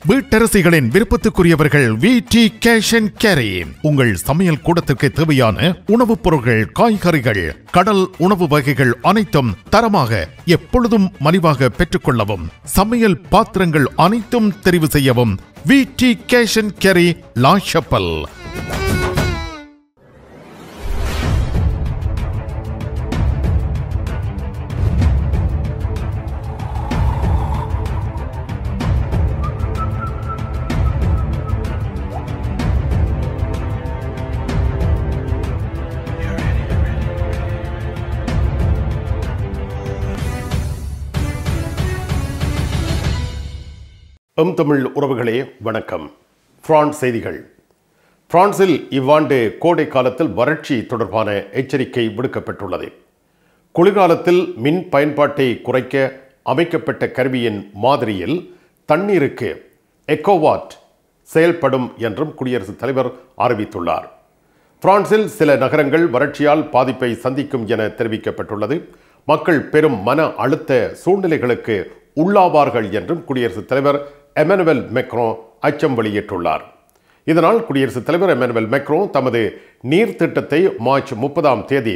வீட்டரசிகளின் விருப்பத்துக்குரியவர்கள் V T cash and carry உங்கள் சமையல் கூடத்திற்கு தேவையான உணவுப் பொருட்கள் காய்கறிகள் கடல் உணவு வகைகள் அனைத்தும் தரமாக எப்பொழுதும் மலிவாக பெற்றுக்கொள்ளவும் சமையல் பாத்திரங்கள் அனைத்தும் தெரிவு செய்யவும் V T cash and carry La Chapelle எம் தமிழ் உறவுகளே வணக்கம் பிரான்ஸ் செய்திகள் பிரான்சில் இவ்வாண்டு கோடை காலத்தில் வறட்சி தொடர்பான எச்சரிக்கை விடுக்கப்பட்டுள்ளது குளிர்காலத்தில் மின் பயன்பாட்டை குறைக்க அமைக்கப்பட்ட கருவியின் மாதிரியில் தண்ணீருக்கு எக்கோவாட் செயல்படும் என்றும் குடியரசுத் தலைவர் அறிவித்துள்ளார் பிரான்சில் சில நகரங்கள் வறட்சியால் பாதிப்பை சந்திக்கும் என தெரிவிக்கப்பட்டுள்ளது மக்கள் பெரும் மன அழுத்த சூழ்நிலைகளுக்கு உள்ளாவார்கள் என்றும் குடியரசுத் தலைவர் எமனுவல் மெக்ரோ அச்சம் வெளியிட்டுள்ளார் இதனால் குடியரசுத் தலைவர் எமனுவல் மெக்ரோ தமது நீர் திட்டத்தை மார்ச் முப்பதாம் தேதி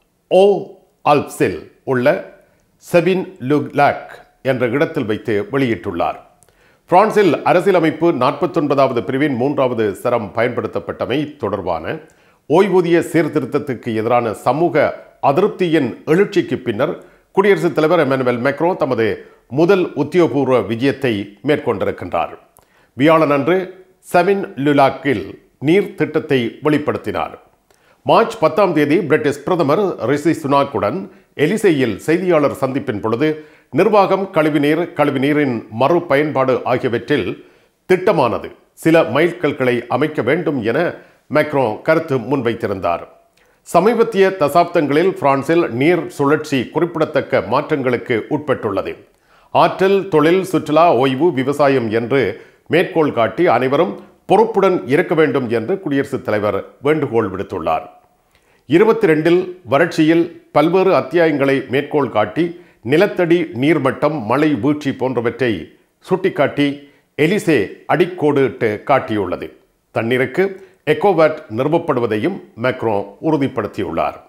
ஓ அல்ப்ஸில் உள்ள செபின் லுக்லாக் என்ற இடத்தில் வைத்து வெளியிட்டுள்ளார் பிரான்சில் அரசியலமைப்பு நாற்பத்தொன்பதாவது பிரிவின் மூன்றாவது சரம் பயன்படுத்தப்பட்டமை தொடர்பான ஓய்வூதிய சீர்திருத்தத்துக்கு எதிரான சமூக அதிருப்தியின் எழுச்சிக்கு பின்னர் குடியரசுத் தலைவர் எமனுவல் மெக்ரோ தமது முதல் உத்தியோகபூர்வ விஜயத்தை மேற்கொண்டிருக்கின்றார் வியாழன் அன்று செவின் லுலாக்கில் நீர் திட்டத்தை வெளிப்படுத்தினார் மார்ச் பத்தாம் தேதி பிரிட்டிஷ் பிரதமர் ரிஷி சுனாக்குடன் எலிசையில் செய்தியாளர் சந்திப்பின் பொழுது நிர்வாகம் கழிவுநீர் கழிவுநீரின் மறு பயன்பாடு ஆகியவற்றில் திட்டமானது சில மைல்கல்களை அமைக்க வேண்டும் என மேக்ரோ கருத்து முன்வைத்திருந்தார் சமீபத்திய தசாப்தங்களில் பிரான்சில் நீர் சுழற்சி குறிப்பிடத்தக்க மாற்றங்களுக்கு உட்பட்டுள்ளது ஆற்றல் தொழில் சுற்றுலா ஓய்வு விவசாயம் என்று மேற்கோள் காட்டி அனைவரும் பொறுப்புடன் இருக்க வேண்டும் என்று குடியரசுத் தலைவர் வேண்டுகோள் விடுத்துள்ளார் இருபத்தி ரெண்டில் வறட்சியில் பல்வேறு அத்தியாயங்களை மேற்கோள் காட்டி நிலத்தடி நீர்மட்டம் மழை வீழ்ச்சி போன்றவற்றை சுட்டிக்காட்டி எலிசே அடிக்கோடிட்டு காட்டியுள்ளது தண்ணீருக்கு எக்கோவாட் நிறுவப்படுவதையும் மேக்ரோ உறுதிப்படுத்தியுள்ளார்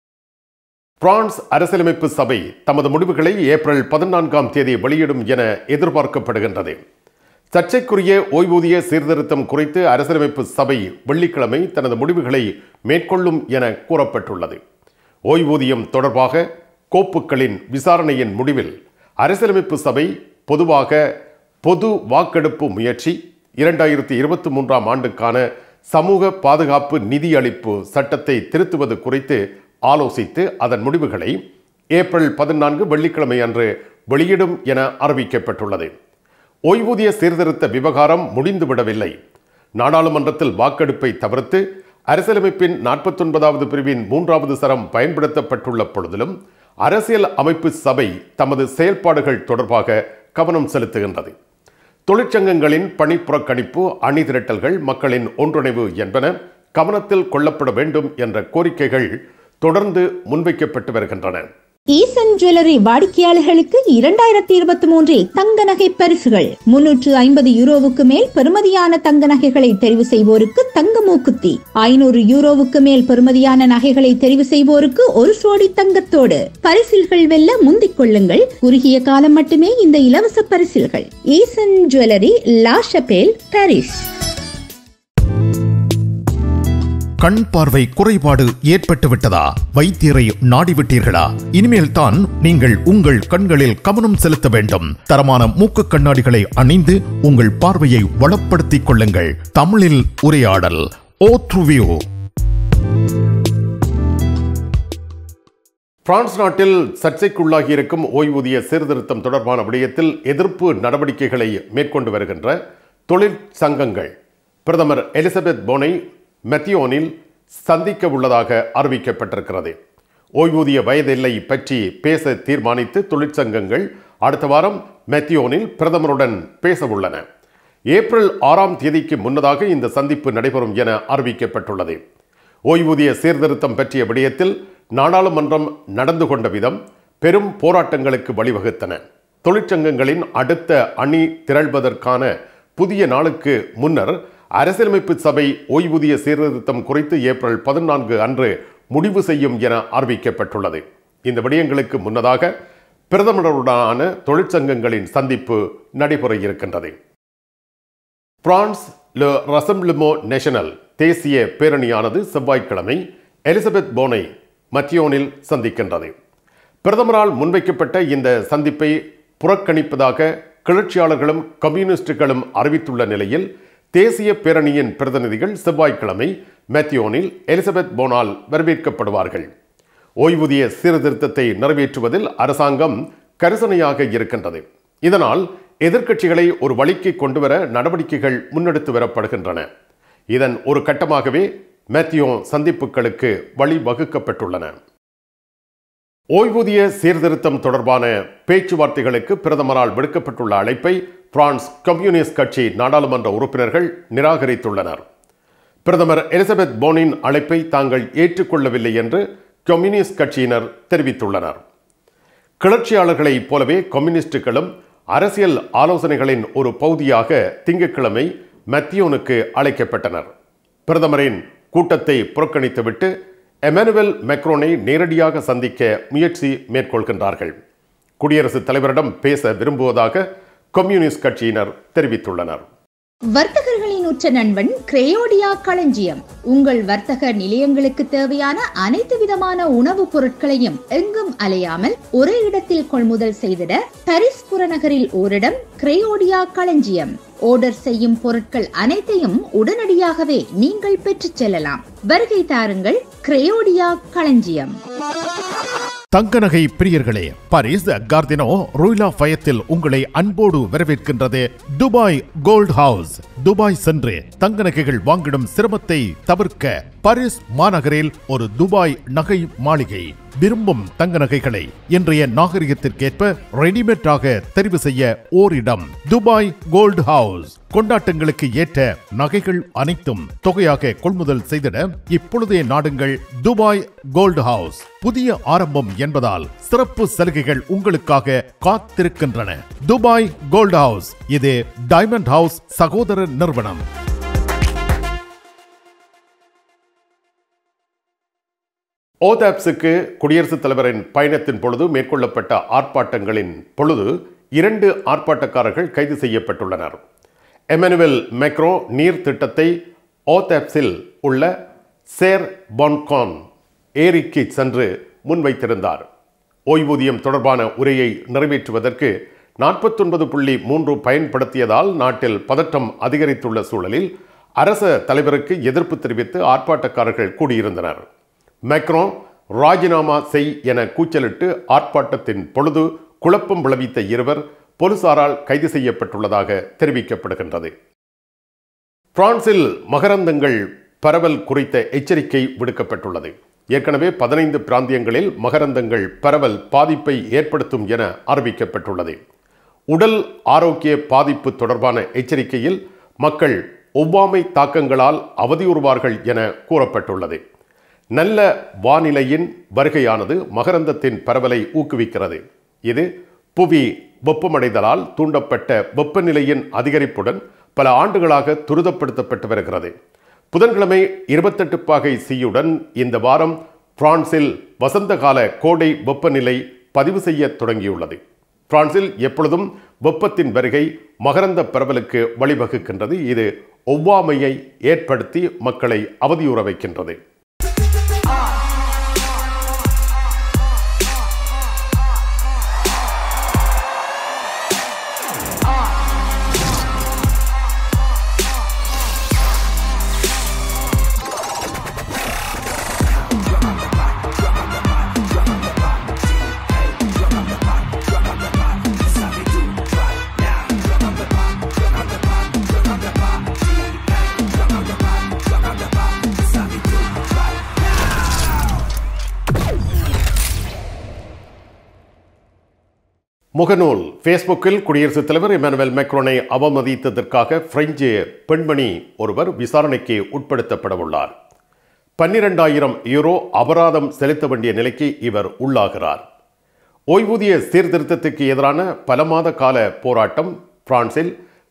பிரான்ஸ் அரசியலமைப்பு சபை தமது முடிவுகளை ஏப்ரல் பதினான்காம் தேதி வெளியிடும் என எதிர்பார்க்கப்படுகின்றது சர்ச்சைக்குரிய ஓய்வூதிய சீர்திருத்தம் குறித்து அரசியலமைப்பு சபை வெள்ளிக்கிழமை தனது முடிவுகளை மேற்கொள்ளும் என கூறப்பட்டுள்ளது ஓய்வூதியம் தொடர்பாக கோப்புகளின் விசாரணையின் முடிவில் அரசியலமைப்பு சபை பொதுவாக பொது வாக்கெடுப்பு முயற்சி இரண்டாயிரத்தி இருபத்தி மூன்றாம் ஆண்டுக்கான சமூக பாதுகாப்பு நிதியளிப்பு சட்டத்தை திருத்துவது குறித்து ஆலோசித்து அதன் முடிவுகளை ஏப்ரல் பதினான்கு வெள்ளிக்கிழமை அன்று வெளியிடும் என அறிவிக்கப்பட்டுள்ளது ஓய்வூதிய சீர்திருத்த விவகாரம் முடிந்துவிடவில்லை நாடாளுமன்றத்தில் வாக்கெடுப்பை தவிர்த்து அரசியலமைப்பின் நாற்பத்தொன்பதாவது பிரிவின் மூன்றாவது சரம் பயன்படுத்தப்பட்டுள்ள பொழுதிலும் அரசியல் அமைப்பு சபை தமது செயல்பாடுகள் தொடர்பாக கவனம் செலுத்துகின்றது தொழிற்சங்கங்களின் பணி புறக்கணிப்பு அணி திரட்டல்கள் மக்களின் ஒன்றிணைவு என்பன கவனத்தில் கொள்ளப்பட வேண்டும் என்ற கோரிக்கைகள் தொடர்ந்து முன்வைக்கப்பட்டு வருகின்றன ஈசன் ஜுவல்லரி வாடிக்கையாளர்களுக்கு இரண்டாயிரத்தி இருபத்தி மூன்றில் தங்க நகை பரிசுகள் முன்னூற்று ஐம்பது யூரோவுக்கு மேல் பெறுமதியான தங்க நகைகளை தெரிவு செய்வோருக்கு தங்க மூக்குத்தி ஐநூறு யூரோவுக்கு மேல் பெறுமதியான நகைகளை தெரிவு செய்வோருக்கு ஒரு சோடி தங்கத்தோடு பரிசில்கள் வெல்ல முந்திக் கொள்ளுங்கள் குறுகிய காலம் மட்டுமே இந்த இலவச பரிசில்கள் ஈசன் ஜுவல்லரி லாஷபேல் பாரிஸ் கண் பார்வை குறைபாடு ஏற்பட்டு விட்டதா வைத்தியரை நாடிவிட்டீர்களா இனிமேல் தான் நீங்கள் உங்கள் கண்களில் கவனம் செலுத்த வேண்டும் தரமான மூக்கு கண்ணாடிகளை அணிந்து உங்கள் பார்வையை வளப்படுத்திக் கொள்ளுங்கள் தமிழில் உரையாடல் ஓ த்ருவியோ பிரான்ஸ் நாட்டில் சர்ச்சைக்குள்ளாகி இருக்கும் ஓய்வூதிய சீர்திருத்தம் தொடர்பான விடயத்தில் எதிர்ப்பு நடவடிக்கைகளை மேற்கொண்டு வருகின்ற தொழிற்சங்கங்கள் பிரதமர் எலிசபெத் போனை மெத்தியோனில் சந்திக்க உள்ளதாக அறிவிக்கப்பட்டிருக்கிறது ஓய்வூதிய வயதெல்லை பற்றி பேச தீர்மானித்து தொழிற்சங்கங்கள் அடுத்த வாரம் மெத்தியோனில் பிரதமருடன் பேச உள்ளன ஏப்ரல் ஆறாம் தேதிக்கு முன்னதாக இந்த சந்திப்பு நடைபெறும் என அறிவிக்கப்பட்டுள்ளது ஓய்வூதிய சீர்திருத்தம் பற்றிய விடயத்தில் நாடாளுமன்றம் நடந்து கொண்ட விதம் பெரும் போராட்டங்களுக்கு வழிவகுத்தன தொழிற்சங்கங்களின் அடுத்த அணி திரள்வதற்கான புதிய நாளுக்கு முன்னர் அரசியலமைப்பு சபை ஓய்வூதிய சீர்திருத்தம் குறித்து ஏப்ரல் பதினான்கு அன்று முடிவு செய்யும் என அறிவிக்கப்பட்டுள்ளது இந்த விடயங்களுக்கு முன்னதாக பிரதமருடனான தொழிற்சங்கங்களின் சந்திப்பு நடைபெற இருக்கின்றது பிரான்ஸ் le Rassemblement நேஷனல் தேசிய பேரணியானது செவ்வாய்க்கிழமை எலிசபெத் போனை மத்தியோனில் சந்திக்கின்றது பிரதமரால் முன்வைக்கப்பட்ட இந்த சந்திப்பை புறக்கணிப்பதாக கிளர்ச்சியாளர்களும் கம்யூனிஸ்டுகளும் அறிவித்துள்ள நிலையில் தேசிய பேரணியின் பிரதிநிதிகள் செவ்வாய்க்கிழமை மெத்தியோனில் எலிசபெத் போனால் வரவேற்கப்படுவார்கள் ஓய்வூதிய சீர்திருத்தத்தை நிறைவேற்றுவதில் அரசாங்கம் கரிசனையாக இருக்கின்றது இதனால் எதிர்க்கட்சிகளை ஒரு வழிக்கு கொண்டுவர நடவடிக்கைகள் முன்னெடுத்து வரப்படுகின்றன இதன் ஒரு கட்டமாகவே மேத்யூ சந்திப்புகளுக்கு வழி வகுக்கப்பட்டுள்ளன ஓய்வூதிய சீர்திருத்தம் தொடர்பான பேச்சுவார்த்தைகளுக்கு பிரதமரால் விடுக்கப்பட்டுள்ள அழைப்பை பிரான்ஸ் கம்யூனிஸ்ட் கட்சி நாடாளுமன்ற உறுப்பினர்கள் நிராகரித்துள்ளனர் பிரதமர் எலிசபெத் போனின் அழைப்பை தாங்கள் ஏற்றுக்கொள்ளவில்லை என்று கம்யூனிஸ்ட் கட்சியினர் தெரிவித்துள்ளனர் கிளர்ச்சியாளர்களைப் போலவே கம்யூனிஸ்டுகளும் அரசியல் ஆலோசனைகளின் ஒரு பகுதியாக திங்கட்கிழமை மத்தியோனுக்கு அழைக்கப்பட்டனர் பிரதமரின் கூட்டத்தை புறக்கணித்துவிட்டு எமானுவல் மெக்ரோனை நேரடியாக சந்திக்க முயற்சி மேற்கொள்கின்றார்கள் குடியரசுத் தலைவரிடம் பேச விரும்புவதாக கம்யூனிஸ்ட் கட்சியினர் தெரிவித்துள்ளனர் வர்த்தகர்களின் உற்ற நண்பன் கிரேயோடியா களஞ்சியம் உங்கள் வர்த்தக நிலையங்களுக்கு தேவையான அனைத்து விதமான உணவுப் பொருட்களையும் எங்கும் அலையாமல் ஒரே இடத்தில் கொள்முதல் செய்திட பாரிஸ் புறநகரில் ஓரிடம் கிரேயோடியா களஞ்சியம் ஆர்டர் செய்யும் பொருட்கள் அனைத்தையும் உடனடியாகவே நீங்கள் பெற்றுச் செல்லலாம் வருகை தாருங்கள் கிரேயோடியா களஞ்சியம் தங்க நகை பிரியர்களே பாரிஸ் கார்தினோ ரோய்லா பயத்தில் உங்களை அன்போடு வரவேற்கின்றது துபாய் கோல்ட் ஹவுஸ் துபாய் சென்று தங்க நகைகள் வாங்கிடும் சிரமத்தை தவிர்க்க பாரிஸ் மாநகரில் ஒரு துபாய் நகை மாளிகை விரும்பும் தங்க நகைகளை இன்றைய நாகரிகத்திற்கேற்ப ரெடிமேடாக தெரிவு செய்ய ஓரிடம் துபாய் கோல்ட் ஹவுஸ் கொண்டாட்டங்களுக்கு ஏற்ற நகைகள் அனைத்தும் தொகையாக கொள்முதல் செய்திட இப்பொழுதே நாடுங்கள் துபாய் கோல்ட் ஹவுஸ் புதிய ஆரம்பம் என்பதால் சிறப்பு சலுகைகள் உங்களுக்காக காத்திருக்கின்றன துபாய் கோல்ட் ஹவுஸ் இது டைமண்ட் ஹவுஸ் சகோதர நிறுவனம் ஓதாப்ஸுக்கு குடியரசுத் தலைவரின் பயணத்தின் பொழுது மேற்கொள்ளப்பட்ட ஆர்ப்பாட்டங்களின் பொழுது இரண்டு ஆர்ப்பாட்டக்காரர்கள் கைது செய்யப்பட்டுள்ளனர் எமனுவல் மெக்ரோ நீர் திட்டத்தை ஓதாப்ஸில் உள்ள சேர் பான்கான் ஏரிக்கு சென்று முன்வைத்திருந்தார் ஓய்வூதியம் தொடர்பான உரையை நிறைவேற்றுவதற்கு நாற்பத்தொன்பது புள்ளி மூன்று பயன்படுத்தியதால் நாட்டில் பதற்றம் அதிகரித்துள்ள சூழலில் அரச தலைவருக்கு எதிர்ப்பு தெரிவித்து ஆர்ப்பாட்டக்காரர்கள் கூடியிருந்தனர் மேக்ரோ ராஜினாமா செய் என கூச்சலிட்டு ஆர்ப்பாட்டத்தின் பொழுது குழப்பம் விளைவித்த இருவர் போலீசாரால் கைது செய்யப்பட்டுள்ளதாக தெரிவிக்கப்படுகின்றது பிரான்சில் மகரந்தங்கள் பரவல் குறித்த எச்சரிக்கை விடுக்கப்பட்டுள்ளது ஏற்கனவே பதினைந்து பிராந்தியங்களில் மகரந்தங்கள் பரவல் பாதிப்பை ஏற்படுத்தும் என அறிவிக்கப்பட்டுள்ளது உடல் ஆரோக்கிய பாதிப்பு தொடர்பான எச்சரிக்கையில் மக்கள் ஒவ்வாமை தாக்கங்களால் அவதியுறுவார்கள் என கூறப்பட்டுள்ளது நல்ல வானிலையின் வருகையானது மகரந்தத்தின் பரவலை ஊக்குவிக்கிறது இது புவி வெப்பமடைதலால் தூண்டப்பட்ட வெப்பநிலையின் அதிகரிப்புடன் பல ஆண்டுகளாக துரிதப்படுத்தப்பட்டு வருகிறது புதன்கிழமை இருபத்தெட்டு பாகை சியுடன் இந்த வாரம் பிரான்சில் வசந்த கால கோடை வெப்பநிலை பதிவு செய்ய தொடங்கியுள்ளது பிரான்சில் எப்பொழுதும் வெப்பத்தின் வருகை மகரந்த பரவலுக்கு வழிவகுக்கின்றது இது ஒவ்வாமையை ஏற்படுத்தி மக்களை அவதியுற வைக்கின்றது முகநூல் ஃபேஸ்புக்கில் குடியரசுத் தலைவர் இமானுவேல் மேக்ரோனை அவமதித்ததற்காக பிரெஞ்சு பெண்மணி ஒருவர் விசாரணைக்கு உட்படுத்தப்பட உள்ளார் பன்னிரெண்டாயிரம் யூரோ அபராதம் செலுத்த வேண்டிய நிலைக்கு இவர் உள்ளாகிறார் ஓய்வூதிய சீர்திருத்தத்துக்கு எதிரான பல மாத கால போராட்டம் பிரான்சில்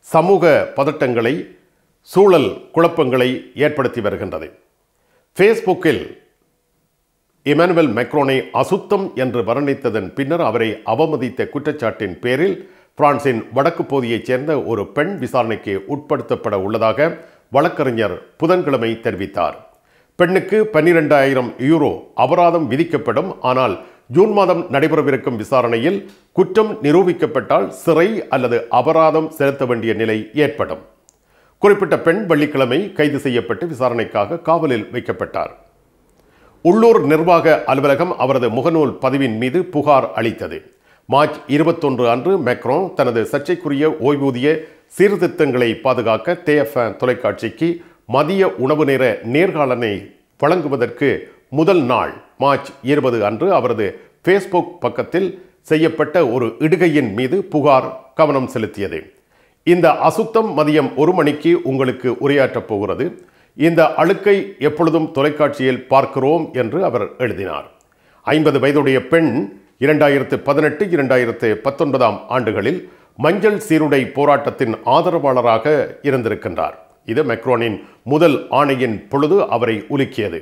சமூக பதட்டங்களை சூழல் குழப்பங்களை ஏற்படுத்தி வருகின்றது ஃபேஸ்புக்கில் இமானுவேல் மெக்ரோனை அசுத்தம் என்று வர்ணித்ததன் பின்னர் அவரை அவமதித்த குற்றச்சாட்டின் பேரில் பிரான்சின் வடக்கு பகுதியைச் சேர்ந்த ஒரு பெண் விசாரணைக்கு உட்படுத்தப்பட உள்ளதாக வழக்கறிஞர் புதன்கிழமை தெரிவித்தார் பெண்ணுக்கு பன்னிரெண்டாயிரம் யூரோ அபராதம் விதிக்கப்படும் ஆனால் ஜூன் மாதம் நடைபெறவிருக்கும் விசாரணையில் குற்றம் நிரூபிக்கப்பட்டால் சிறை அல்லது அபராதம் செலுத்த வேண்டிய நிலை ஏற்படும் குறிப்பிட்ட பெண் வெள்ளிக்கிழமை கைது செய்யப்பட்டு விசாரணைக்காக காவலில் வைக்கப்பட்டார் உள்ளூர் நிர்வாக அலுவலகம் அவரது முகநூல் பதிவின் மீது புகார் அளித்தது மார்ச் இருபத்தொன்று அன்று மெக்ரோ தனது சர்ச்சைக்குரிய ஓய்வூதிய சீர்திருத்தங்களை பாதுகாக்க தேஎஃப் தொலைக்காட்சிக்கு மதிய உணவு நேர நேர்காணலை வழங்குவதற்கு முதல் நாள் மார்ச் இருபது அன்று அவரது ஃபேஸ்புக் பக்கத்தில் செய்யப்பட்ட ஒரு இடுகையின் மீது புகார் கவனம் செலுத்தியது இந்த அசுத்தம் மதியம் ஒரு மணிக்கு உங்களுக்கு உரையாற்றப் போகிறது இந்த அழுக்கை எப்பொழுதும் தொலைக்காட்சியில் பார்க்கிறோம் என்று அவர் எழுதினார் ஐம்பது வயதுடைய பெண் இரண்டாயிரத்து பதினெட்டு இரண்டாயிரத்து பத்தொன்பதாம் ஆண்டுகளில் மஞ்சள் சீருடை போராட்டத்தின் ஆதரவாளராக இருந்திருக்கின்றார் இது மெக்ரோனின் முதல் ஆணையின் பொழுது அவரை உலுக்கியது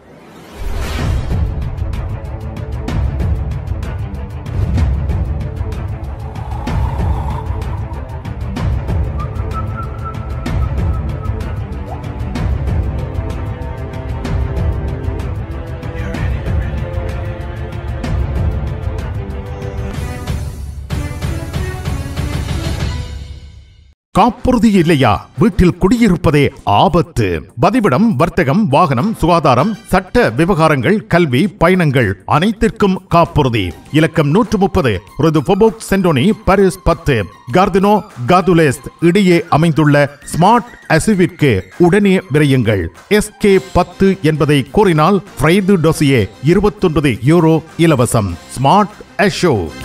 காப்புறுதி இல்லையா வீட்டில் குடியிருப்பதே ஆபத்து பதிவிடம் வர்த்தகம் வாகனம் சுகாதாரம் சட்ட விவகாரங்கள் கல்வி பயணங்கள் அனைத்திற்கும் காப்புறுதி இலக்கம் நூற்று முப்பது ருதுபொபோக் சென்டோனி பாரிஸ் பத்து கார்தினோ காதுலேஸ்ட் இடையே அமைந்துள்ள ஸ்மார்ட் அசிவிற்கு உடனே விரையுங்கள் எஸ்கே பத்து என்பதை கூறினால் ஃப்ரைது டொசியே இருபத்தொன்பது யூரோ இலவசம் ஸ்மார்ட் அஷோ